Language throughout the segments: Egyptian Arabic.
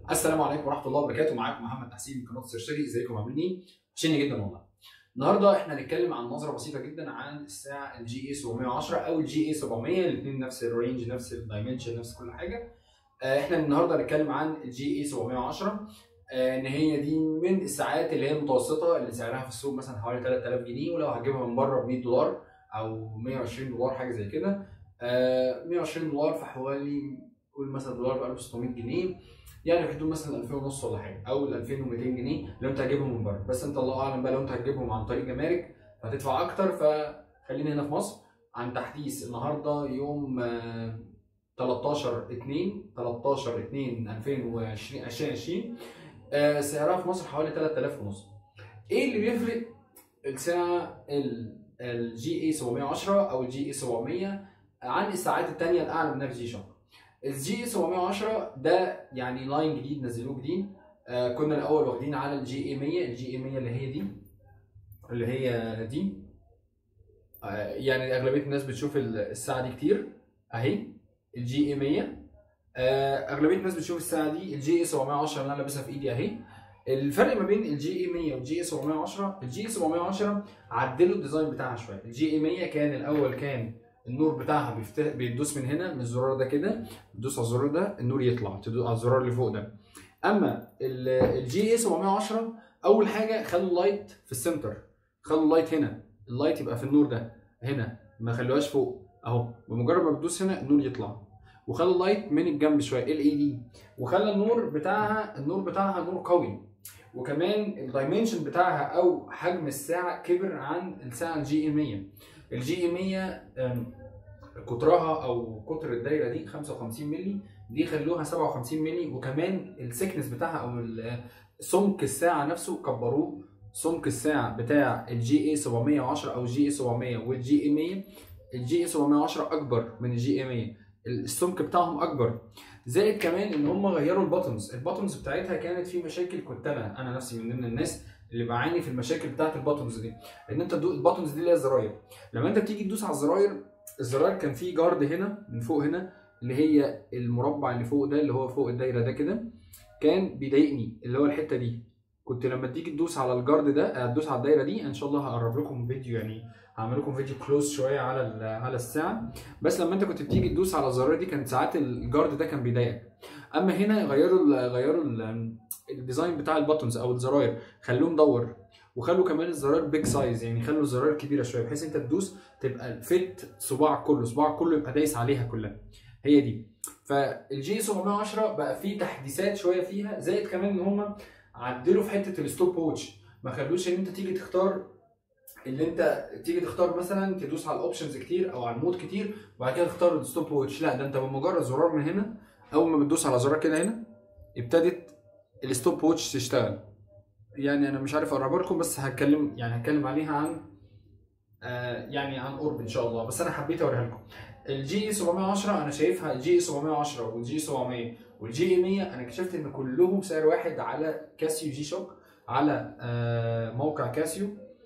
السلام عليكم ورحمه الله وبركاته معاكم محمد تحسين من قناه سيرشري ازيكم عاملين ايه؟ وحشني جدا والله. النهارده احنا هنتكلم عن نظره بسيطه جدا عن الساعه الجي اي 710 او الجي اي 700 الاثنين نفس الرينج نفس الدايمنشن نفس كل حاجه. آه، احنا النهارده هنتكلم عن الجي اي 710 آه، ان هي دي من الساعات اللي هي المتوسطه اللي سعرها في السوق مثلا حوالي 3000 جنيه ولو هتجيبها من بره ب 100 دولار او 120 دولار حاجه زي كده آه، 120 دولار في حوالي قول مثلا دولار ب 1600 جنيه يعني في حدود مثلا 2000 ونص ولا حاجه او ال 2200 جنيه لو انت هتجيبهم من بره بس انت الله اعلم بقى لو انت هتجيبهم عن طريق جمارك هتدفع اكتر فخلينا هنا في مصر عن تحديث النهارده يوم آه، 13 2 13 2 2020 2020 آه، سعرها في مصر حوالي 3000 ونص ايه اللي بيفرق الساعه الجي اي 710 او الجي اي 700 عن الساعات الثانيه الاعلى منها الجي شوك الجي 710 ده يعني لاين جديد نزلوه جديد آه كنا الاول واخدين على الجي اي 100 الجي اي 100 اللي هي دي اللي هي دي آه يعني اغلبيه الناس بتشوف الساعه دي كتير اهي الجي اي 100 آه اغلبيه الناس بتشوف الساعه دي الجي اي 710 اللي انا لابسها في ايدي اهي الفرق ما بين الجي اي 100 والجي اي 710 الجي اي 710 عدلوا الديزاين بتاعها شويه الجي اي 100 كان الاول كان النور بتاعها بيفتح بيدوس من هنا من الزرار ده كده تدوس على الزرار ده النور يطلع تدوس على الزرار اللي فوق ده اما الجي اي 710 اول حاجه خلوا اللايت في السنتر خلوا اللايت هنا اللايت يبقى في النور ده هنا ما خلوهاش فوق اهو بمجرد ما بتدوس هنا النور يطلع وخلوا اللايت من الجنب شويه ال اي دي وخلى النور بتاعها النور بتاعها نور قوي وكمان الدايمنشن بتاعها او حجم الساعه كبر عن الساعه الجي اي 100 الجي اي 100 قطرها او قطر الدايره دي 55 مللي دي خلوها 57 مللي وكمان السكنس بتاعها او سمك الساعه نفسه كبروه سمك الساعه بتاع الجي اي 710 او الجي اي 700 والجي اي 100 الجي اي 710 اكبر من الجي اي 100 السمك بتاعهم اكبر زائد كمان ان هم غيروا الباتونز الباتونز بتاعتها كانت في مشاكل كنت انا انا نفسي من ضمن الناس اللي بعاني في المشاكل بتاعت الباتونز دي ان انت الباتونز دي اللي هي الزراير لما انت بتيجي تدوس على الزراير الزراير كان فيه جارد هنا من فوق هنا اللي هي المربع اللي فوق ده اللي هو فوق الدايره ده كده كان بيضايقني اللي هو الحته دي كنت لما تيجي تدوس على الجارد ده هتدوس على الدايره دي ان شاء الله هقرب لكم فيديو يعني هعمل لكم فيديو كلوز شويه على على الساعه بس لما انت كنت بتيجي تدوس على الزرار دي كانت ساعات الجارد ده كان بيضايقك اما هنا غيروا ال غيروا ال الديزاين بتاع الباتونز او الزراير خلوه مدور وخلوا كمان الزرار بيج سايز يعني خلوا الزرار كبيره شويه بحيث انت تدوس تبقى فت صباعك كله صباعك كله يبقى دايس عليها كلها هي دي فالجي 710 بقى فيه تحديثات شويه فيها زائد كمان ان هم عدلوا في حته الستوب ووتش ما خلوش ان انت تيجي تختار اللي انت تيجي تختار مثلا تدوس على الاوبشنز كتير او على المود كتير وبعد كده تختار الستوب ووتش لا ده انت بمجرد زرار من هنا اول ما بتدوس على زرار كده هنا ابتدت الستوب ووتش تشتغل يعني انا مش عارف اقربها لكم بس هتكلم يعني هتكلم عليها عن آه يعني عن قرب ان شاء الله بس انا حبيت اوريها لكم الجي اي 710 انا شايفها الجي اي 710 والجي 700 والجي اي 100 انا اكتشفت ان كلهم سعر واحد على كاسيو جي شوك على آه موقع كاسيو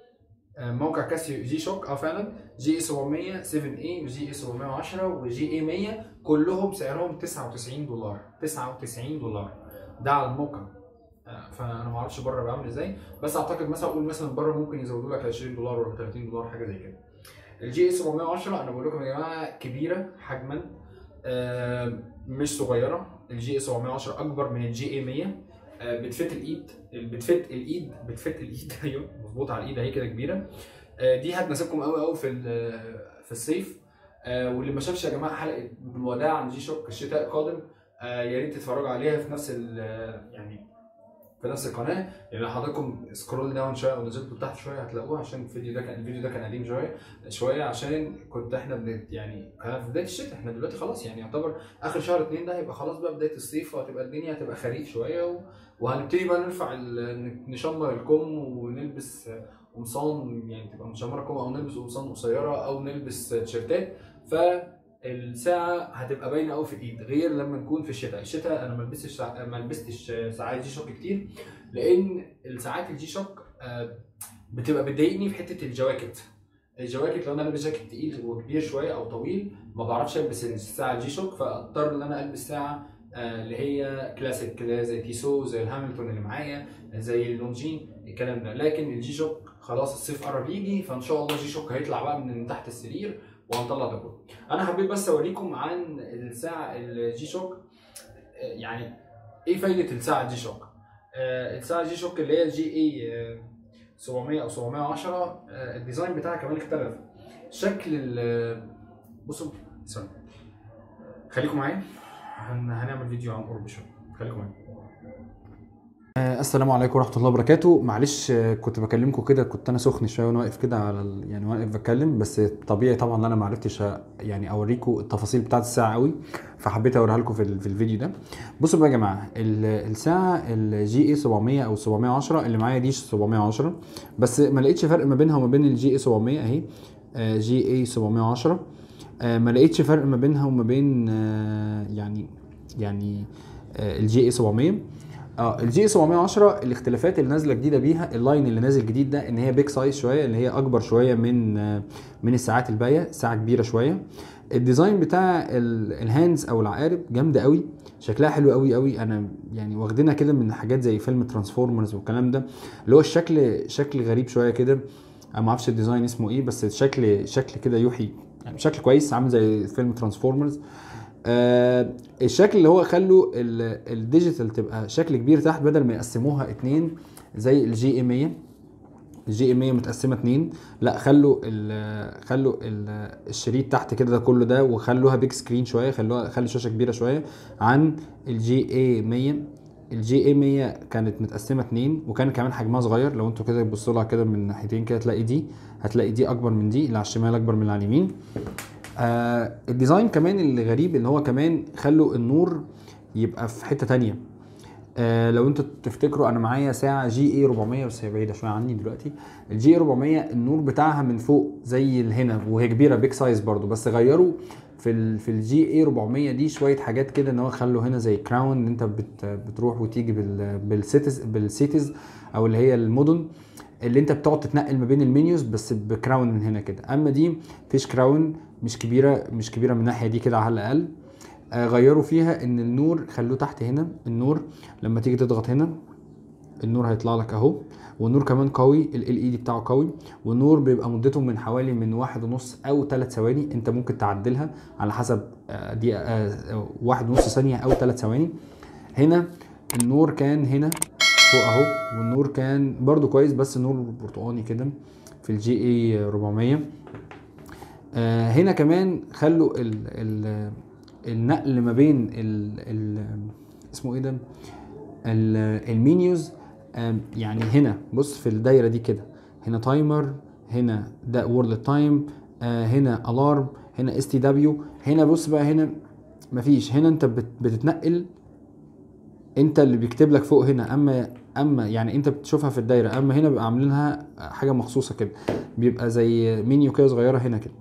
آه موقع كاسيو جي شوك اه فعلا جي اي 700 7 اي وجي اي 710 وجي اي 100 كلهم سعرهم 99 دولار 99 دولار ده على الموقع فانا ما اعرفش بره بعمل ازاي بس اعتقد مثلا اقول مثلا بره ممكن يزودوا لك 20 دولار ولا 30 دولار حاجه زي كده الجي اي 710 انا بقول لكم يا جماعه كبيره حجما مش صغيره الجي اي 710 اكبر من الجي اي 100 بتفت الايد بتفت الايد بتفت الايد ايوه مظبوط على الايد اهي كده كبيره دي هتناسبكم قوي قوي في في الصيف واللي ما شافش يا جماعه حلقه الوداع عن جي شوك الشتاء القادم يا ريت تتفرجوا عليها في نفس يعني في نفس القناه يعني حضراتكم سكرول داون شويه او نزلتوا تحت شويه هتلاقوها عشان الفيديو ده كان الفيديو ده كان قديم شويه شويه عشان كنت احنا بنت يعني كان في بدايه الشتاء احنا دلوقتي خلاص يعني يعتبر اخر شهر اتنين ده هيبقى خلاص بقى بدايه الصيف وهتبقى الدنيا هتبقى خريف شويه و... وهنبتدي بقى نرفع ال... نشمر الكم ونلبس قمصان يعني تبقى مشمره كم او نلبس قمصان قصيره او نلبس تيشيرتات ف الساعه هتبقى باينه قوي في الايد غير لما نكون في الشتاء الشتاء انا ما لبستش ما لبستش ساعات جي شوك كتير لان الساعات الجي شوك بتبقى بتضايقني في حته الجواكت الجواكت لو انا لابس جاكيت تقيل وكبير شويه او طويل ما بعرفش البس الساعه الجي شوك فاضطر ان انا البس ساعه آه، اللي هي كلاسيك كده زي تيسو زي الهامilton اللي معايا زي اللونجين الكلام ده لكن الجي شوك خلاص الصيف قرب يجي فان شاء الله جي شوك هيطلع بقى من تحت السرير وهنطلع ده كله انا حبيت بس اوريكم عن الساعه الجي شوك آه، يعني ايه فايده الساعه الجي شوك آه، الساعه جي شوك اللي هي الجي اي 700 او 710 آه، الديزاين بتاعها كمان اختلف شكل ال بصوا ثانية خليكم معايا هن- هنعمل فيديو عن قرب شويه خليكم معايا السلام عليكم ورحمه الله وبركاته معلش آه، كنت بكلمكم كده كنت انا سخن شويه وانا واقف كده على ال... يعني واقف بتكلم بس طبيعي طبعا ان انا ما عرفتش أ- يعني اوريكم التفاصيل بتاعت الساعه قوي فحبيت اوريها لكم في, ال... في الفيديو ده بصوا بقى يا جماعه ال... الساعه الجي اي 700 او 710 اللي معايا دي 710 بس ما لقيتش فرق ما بينها وما بين الجي اي 700 اهي آه، جي اي 710 آه، ما لقيتش فرق ما بينها وما بين آه، يعني يعني الجي اي 700 اه الجي 710 الاختلافات اللي نازله جديده بيها اللاين اللي نازل جديد ده ان هي بيج سايز شويه اللي هي اكبر شويه من آه، من الساعات الباقيه ساعه كبيره شويه الديزاين بتاع ال- الهاندز او العقارب جامده قوي شكلها حلو قوي قوي انا يعني واخدينها كده من حاجات زي فيلم ترانسفورمرز والكلام ده اللي هو الشكل شكل غريب شويه كده انا ما اعرفش الديزاين اسمه ايه بس شكل شكل كده يوحي يعني شكل كويس عامل زي فيلم ترانسفورمرز آه الشكل اللي هو خلوا ال- الديجيتال تبقى شكل كبير تحت بدل ما يقسموها اتنين زي الجي اي 100 الجي اي 100 متقسمه اتنين لا خلوا ال خلوا ال الشريط تحت كده ده كله ده وخلوها بيج سكرين شويه خلوها خلوا شاشه كبيره شويه عن الجي اي 100 الجي اي 100 كانت متقسمه اتنين وكان كمان حجمها صغير لو انتوا كده تبصوا لها كده من ناحيتين كده تلاقي دي هتلاقي دي اكبر من دي اللي على الشمال اكبر من اللي على اليمين آه الديزاين كمان اللي غريب ان هو كمان خلوا النور يبقى في حته تانية آه لو انتوا تفتكروا انا معايا ساعه جي اي 400 بس هي بعيده شويه عني دلوقتي الجي اي 400 النور بتاعها من فوق زي الهنا وهي كبيره بيج سايز برضو بس غيروا في ال في الجي اي 400 دي شويه حاجات كده ان هو خلوا هنا زي كراون ان انت بت بتروح وتيجي بال بالسيتيز بالسيتيز او اللي هي المدن اللي انت بتقعد تتنقل ما بين المنيوز بس بكراون من هنا كده اما دي فيش كراون مش كبيره مش كبيره من الناحيه دي كده على الاقل آه، غيروا فيها ان النور خلوه تحت هنا النور لما تيجي تضغط هنا النور هيطلع لك اهو والنور كمان قوي ال ال اي دي بتاعه قوي والنور بيبقى مدته من حوالي من واحد ونص او ثلاث ثواني انت ممكن تعدلها على حسب آه، دي آه، واحد ونص ثانيه او ثلاث ثواني هنا النور كان هنا فوق اهو والنور كان برضو كويس بس نور برتقاني كده في الجي اي 400 آه هنا كمان خلوا ال ال النقل ما بين ال ال اسمه ايه ده ال- المينيوز آم، يعني هنا بص في الدايره دي كده هنا تايمر هنا ده وورلد تايم هنا الارم هنا اس تي دبليو هنا بص بقى هنا مفيش هنا انت بت- بتتنقل انت اللي بيكتب لك فوق هنا اما اما يعني انت بتشوفها في الدايره اما هنا بيبقى عاملينها حاجه مخصوصه كده بيبقى زي منيو كده صغيره هنا كده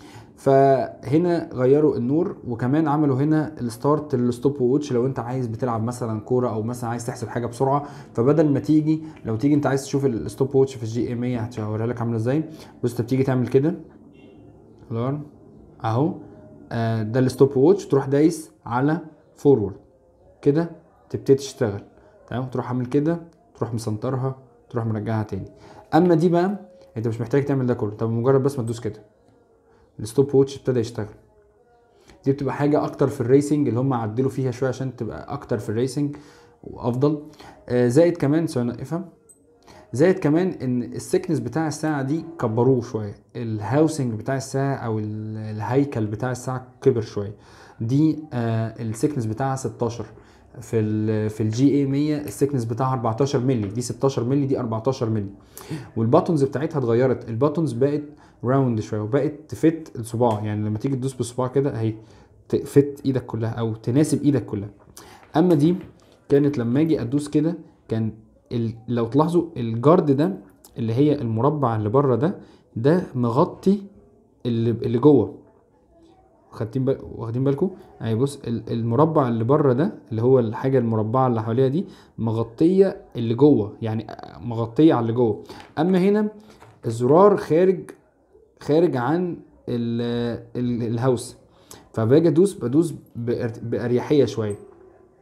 فهنا غيروا النور وكمان عملوا هنا الستارت الستوب ووتش لو انت عايز بتلعب مثلا كوره او مثلا عايز تحسب حاجه بسرعه فبدل ما تيجي لو تيجي انت عايز تشوف الستوب ووتش في الجي ام 100 هوريها لك عامله ازاي بص انت بتيجي تعمل كده الارم اهو آه ده الستوب ووتش تروح دايس على فورورد كده تبتدي تشتغل تمام تروح عامل كده تروح مسنطرها تروح مرجعها تاني اما دي بقى انت مش محتاج تعمل ده كله طب مجرد بس ما تدوس كده الستوب ووتش ابتدى يشتغل دي بتبقى حاجه اكتر في الريسنج اللي هم عدلوا فيها شويه عشان تبقى اكتر في الريسنج وافضل آه زائد كمان ثواني افهم زائد كمان ان السكنس بتاع الساعه دي كبروه شويه الهاوسنج بتاع الساعه او ال- الهيكل بتاع الساعه كبر شويه دي آه السكنس بتاعها 16 في ال في الجي اي 100 السكنس بتاعها 14 مللي دي 16 مللي دي 14 مللي والباتونز بتاعتها اتغيرت الباتونز بقت راوند شويه وبقت تفت الصباع يعني لما تيجي تدوس بالصباع كده اهي تفت ايدك كلها او تناسب ايدك كلها اما دي كانت لما اجي ادوس كده كان ال... لو تلاحظوا الجارد ده اللي هي المربع اللي بره ده ده مغطي اللي اللي جوه خدتين بال... واخدين بالكم اهي بص ال- المربع اللي بره ده اللي هو الحاجه المربعه اللي حواليها دي مغطيه اللي جوه يعني مغطيه على اللي جوه اما هنا الزرار خارج خارج عن ال ال الهاوس فباجي ادوس بدوس بأر- باريحيه شويه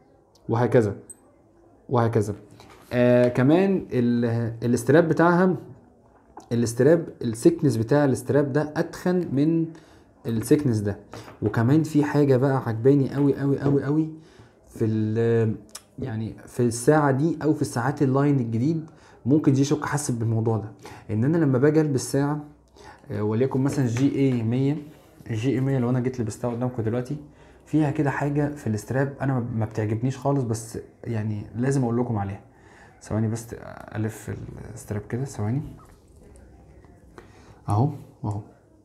وهكذا وهكذا آه كمان ال- الاستراب بتاعها الاستراب السكنس بتاع الاستراب ده اتخن من السكنس ده وكمان في حاجه بقى عجباني قوي قوي قوي قوي في ال- يعني في الساعه دي او في الساعات اللاين الجديد ممكن جي شوك احسب بالموضوع ده ان انا لما باجي البس ساعه آه، وليكن مثلا جي اي 100 الجي اي 100 لو انا جيت لبستها قدامكم دلوقتي فيها كده حاجه في الاستراب انا ما- ما بتعجبنيش خالص بس يعني لازم اقول لكم عليها ثواني بس الف الاستراب كده ثواني اهو اهو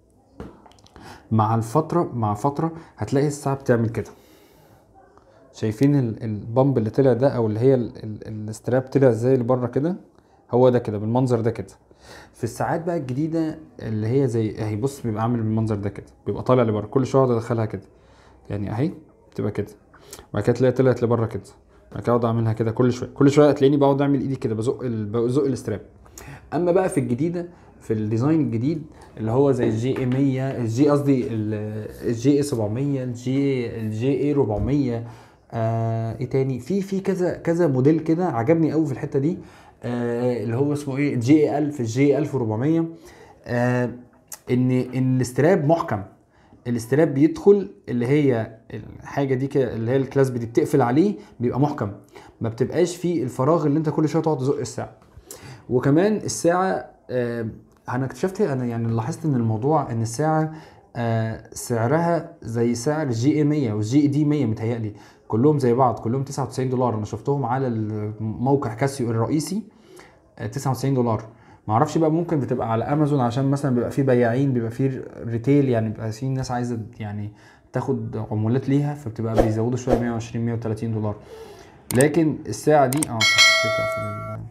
مع الفتره مع فتره هتلاقي الساعه بتعمل كده شايفين ال- البامب اللي طلع ده او اللي هي ال- ال- الاستراب طلع ازاي لبره كده هو ده كده بالمنظر ده كده في الساعات بقى الجديده اللي هي زي اهي بص بيبقى عامل بالمنظر ده كده بيبقى طالع لبره كل شويه اقعد ادخلها كده يعني اهي بتبقى كده بعد كده تلاقي طلعت لبره كده بعد كده اقعد اعملها كده كل شويه كل شويه تلاقيني بقعد اعمل ايدي كده بزق ال... بزق الاستراب اما بقى في الجديده في الديزاين الجديد اللي هو زي الجي اي 100 الجي قصدي الجي اي 700 الجي الجي اي 400 آه ايه تاني في في كذا كذا موديل كده عجبني قوي في الحته دي آه اللي هو اسمه ايه الجي اي 1000 الجي اي 1400 آه ان ان الاستراب محكم الاستراب بيدخل اللي هي الحاجه دي كده اللي هي الكلاسب دي بتقفل عليه بيبقى محكم ما بتبقاش فيه الفراغ اللي انت كل شويه تقعد تزق الساعه وكمان الساعه آه انا اكتشفت انا يعني لاحظت ان الموضوع ان الساعه آه سعرها زي سعر الجي اي 100 والجي اي دي 100 متهيألي كلهم زي بعض كلهم 99 دولار انا شفتهم على الموقع كاسيو الرئيسي آه 99 دولار ما اعرفش بقى ممكن بتبقى على امازون عشان مثلا بيبقى في بياعين بيبقى في ريتيل يعني بيبقى في ناس عايزه يعني تاخد عمولات ليها فبتبقى بيزودوا شويه 120 130 دولار لكن الساعه دي اه نسيت أقفل ال-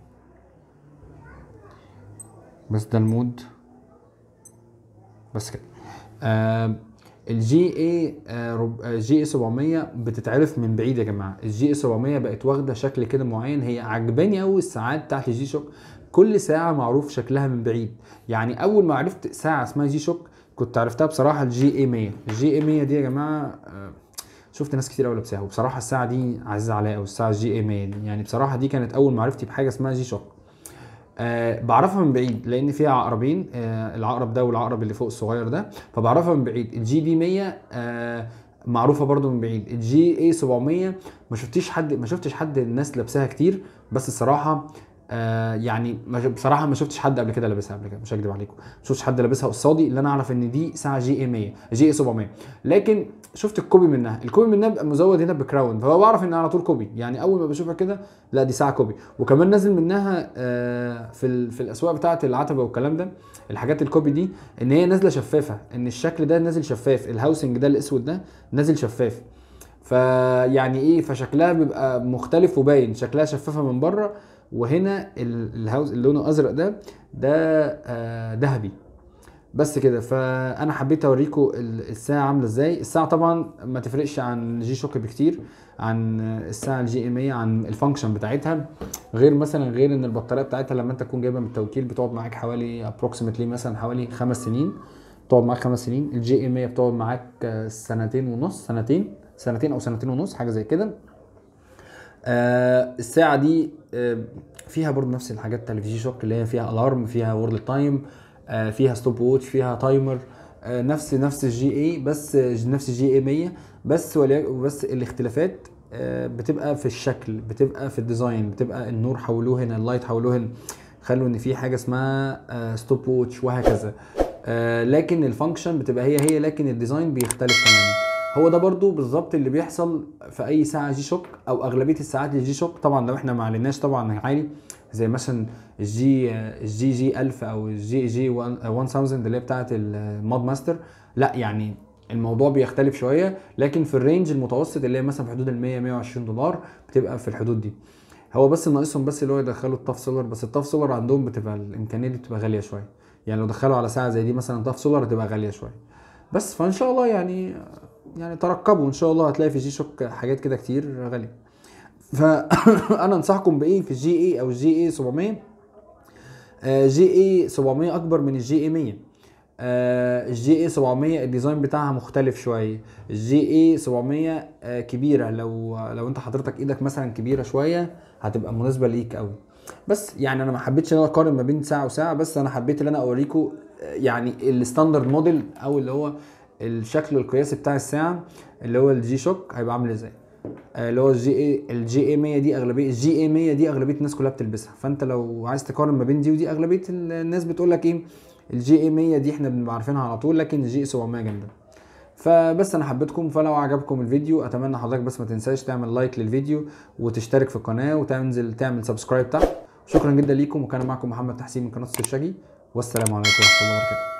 بس ده المود بس كده آه الجي اي جي اي 700 بتتعرف من بعيد يا جماعه الجي اي 700 بقت واخده شكل كده معين هي عجباني قوي الساعات بتاعت الجي شوك كل ساعه معروف شكلها من بعيد يعني اول ما عرفت ساعه اسمها جي شوك كنت عرفتها بصراحه الجي اي 100 الجي اي 100 دي يا جماعه آه، شفت ناس كتير قوي لابساها وبصراحه الساعه دي عزيزه عليا قوي الساعه الجي اي 100 دي يعني بصراحه دي كانت اول معرفتي بحاجه اسمها جي شوك آه بعرفها من بعيد لان فيها عقربين آه العقرب ده والعقرب اللي فوق الصغير ده فبعرفها من بعيد الجي دي 100 آه معروفه برضو من بعيد الجي اي 700 ما شفتيش حد ما شفتش حد الناس لابساها كتير بس الصراحه آه يعني ما ش- بصراحه ما شفتش حد قبل كده لابسها قبل كده مش هكدب عليكم ما شفتش حد لابسها قصادي اللي انا اعرف ان دي ساعه جي اي 100 جي اي 700 لكن شفت الكوبي منها الكوبي منها بيبقى مزود هنا بكراون فهو بعرف ان على طول كوبي يعني اول ما بشوفها كده لا دي ساعه كوبي وكمان نازل منها آه، في ال- في الاسواق بتاعه العتبه والكلام ده الحاجات الكوبي دي ان هي نازله شفافه ان الشكل ده نازل شفاف الهاوسنج ده الاسود ده نازل شفاف فيعني ايه فشكلها بيبقى مختلف وباين شكلها شفافه من بره وهنا ال- الهاوس اللي لونه ازرق ده ده آه، ذهبي بس كده فانا حبيت اوريكم ال- الساعه عامله ازاي الساعه طبعا ما تفرقش عن جي شوك بكتير عن الساعه الجي ام 100 عن الفانكشن بتاعتها غير مثلا غير ان البطاريه بتاعتها لما انت تكون جايبها من التوكيل بتقعد معاك حوالي ابروكسيمتلي مثلا حوالي خمس سنين تقعد معاك خمس سنين الجي ام 100 بتقعد معاك آه، سنتين ونص سنتين سنتين او سنتين ونص حاجه زي كده آه الساعه دي آه فيها برضه نفس الحاجات بتاع الجي شوك اللي هي فيها الارم فيها وورلد تايم آه فيها ستوب ووتش فيها تايمر آه نفس نفس الجي اي بس آه، نفس الجي اي 100 بس ولي- بس الاختلافات آه بتبقى في الشكل بتبقى في الديزاين بتبقى النور حولوه هنا اللايت حولوه هنا خلوا ان في حاجه اسمها آه ستوب ووتش وهكذا آه لكن الفانكشن بتبقى هي هي لكن الديزاين بيختلف تماما هو ده برضو بالظبط اللي بيحصل في اي ساعه جي شوك او اغلبيه الساعات الجي شوك طبعا لو احنا ما عليناش طبعا عالي زي مثلا الجي الجي جي 1000 او الجي جي 1000 اللي هي بتاعه المود ماستر لا يعني الموضوع بيختلف شويه لكن في الرينج المتوسط اللي هي مثلا في حدود ال 100 120 دولار بتبقى في الحدود دي هو بس ناقصهم بس اللي هو يدخلوا التاف سولار بس التاف سولار عندهم بتبقى الامكانيه دي بتبقى غاليه شويه يعني لو دخلوا على ساعه زي دي مثلا تاف سولار هتبقى غاليه شويه بس فان شاء الله يعني يعني ترقبوا ان شاء الله هتلاقي في جي شوك حاجات كده كتير غاليه فانا انصحكم بايه في الجي اي او الجي اي 700 آه، جي اي 700 اكبر من الجي اي 100 الجي اي 700 الديزاين بتاعها مختلف شويه الجي اي 700 آه، كبيره لو لو انت حضرتك ايدك مثلا كبيره شويه هتبقى مناسبه ليك قوي بس يعني انا ما حبيتش ان انا اقارن ما بين ساعه وساعه بس انا حبيت ان انا اوريكم آه، يعني الستاندرد موديل او اللي هو الشكل القياسي بتاع الساعه اللي هو الجي شوك هيبقى عامل ازاي آه، اللي هو الجي اي الجي اي 100 دي اغلبيه الجي اي 100 دي اغلبيه الناس كلها بتلبسها فانت لو عايز تقارن ما بين دي ودي اغلبيه الناس بتقول لك ايه الجي اي 100 دي احنا بنبقى عارفينها على طول لكن الجي اي 700 جامده فبس انا حبيتكم فلو عجبكم الفيديو اتمنى حضرتك بس ما تنساش تعمل لايك للفيديو وتشترك في القناه وتنزل تعمل سبسكرايب تحت شكرا جدا ليكم وكان معكم محمد تحسين من قناه السرشاجي والسلام عليكم ورحمه الله وبركاته